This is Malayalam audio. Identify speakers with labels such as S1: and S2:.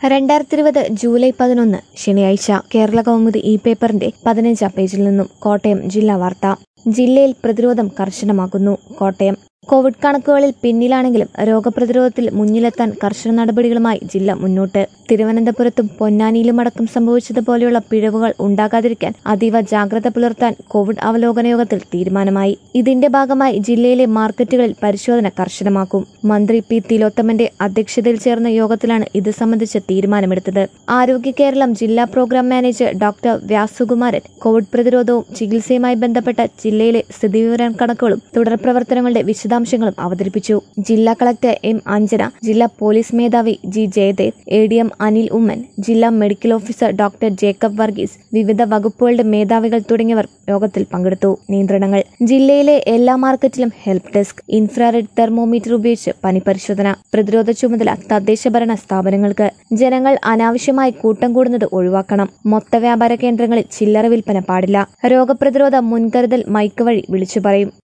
S1: രണ്ടായിരത്തി ഇരുപത് ജൂലൈ പതിനൊന്ന് ശനിയാഴ്ച കേരള കൗമുദി ഇ പേപ്പറിന്റെ പതിനഞ്ചാം പേജിൽ നിന്നും കോട്ടയം ജില്ലാ വാർത്ത ജില്ലയിൽ പ്രതിരോധം കർശനമാക്കുന്നു കോട്ടയം കോവിഡ് കണക്കുകളിൽ പിന്നിലാണെങ്കിലും രോഗപ്രതിരോധത്തിൽ മുന്നിലെത്താൻ കർശന നടപടികളുമായി ജില്ല മുന്നോട്ട് തിരുവനന്തപുരത്തും പൊന്നാനിയിലും അടക്കം സംഭവിച്ചതുപോലെയുള്ള പിഴവുകൾ ഉണ്ടാകാതിരിക്കാൻ അതീവ ജാഗ്രത പുലർത്താൻ കോവിഡ് അവലോകന യോഗത്തിൽ തീരുമാനമായി ഇതിന്റെ ഭാഗമായി ജില്ലയിലെ മാർക്കറ്റുകളിൽ പരിശോധന കർശനമാക്കും മന്ത്രി പി തിലോത്തമന്റെ അധ്യക്ഷതയിൽ ചേർന്ന യോഗത്തിലാണ് ഇത് സംബന്ധിച്ച് തീരുമാനമെടുത്തത് ആരോഗ്യ കേരളം ജില്ലാ program manager doctor Vyasukumaran covid പ്രതിരോധവും ചികിത്സയുമായി ബന്ധപ്പെട്ട ജില്ലയിലെ സ്ഥിതിവിവര കണക്കുകളും തുടർ പ്രവർത്തനങ്ങളുടെ വിശദാംശങ്ങളും അവതരിപ്പിച്ചു ജില്ലാ കളക്ടർ എം അഞ്ജന ജില്ലാ പോലീസ് മേധാവി G Jayadev A D M Anil Oommen ജില്ലാ medical officer doctor Jacob Varghese വിവിധ വകുപ്പുകളുടെ മേധാവികൾ തുടങ്ങിയവർ യോഗത്തിൽ പങ്കെടുത്തു നിയന്ത്രണങ്ങൾ ജില്ലയിലെ എല്ലാ മാർക്കറ്റിലും ഹെൽപ്പ് ഡെസ്ക് ഇൻഫ്രാറെഡ് തെർമോമീറ്റർ ഉപയോഗിച്ച് പനി പരിശോധന പ്രതിരോധ ചുമതല തദ്ദേശ ഭരണ സ്ഥാപനങ്ങൾക്ക് ജനങ്ങൾ അനാവശ്യമായി കൂട്ടം കൂടുന്നത് ഒഴിവാക്കണം മൊത്ത വ്യാപാര കേന്ദ്രങ്ങളിൽ ചില്ലറ വിൽപ്പന പാടില്ല രോഗപ്രതിരോധ മുൻകരുതൽ മൈക്ക് വഴി വിളിച്ചു പറയും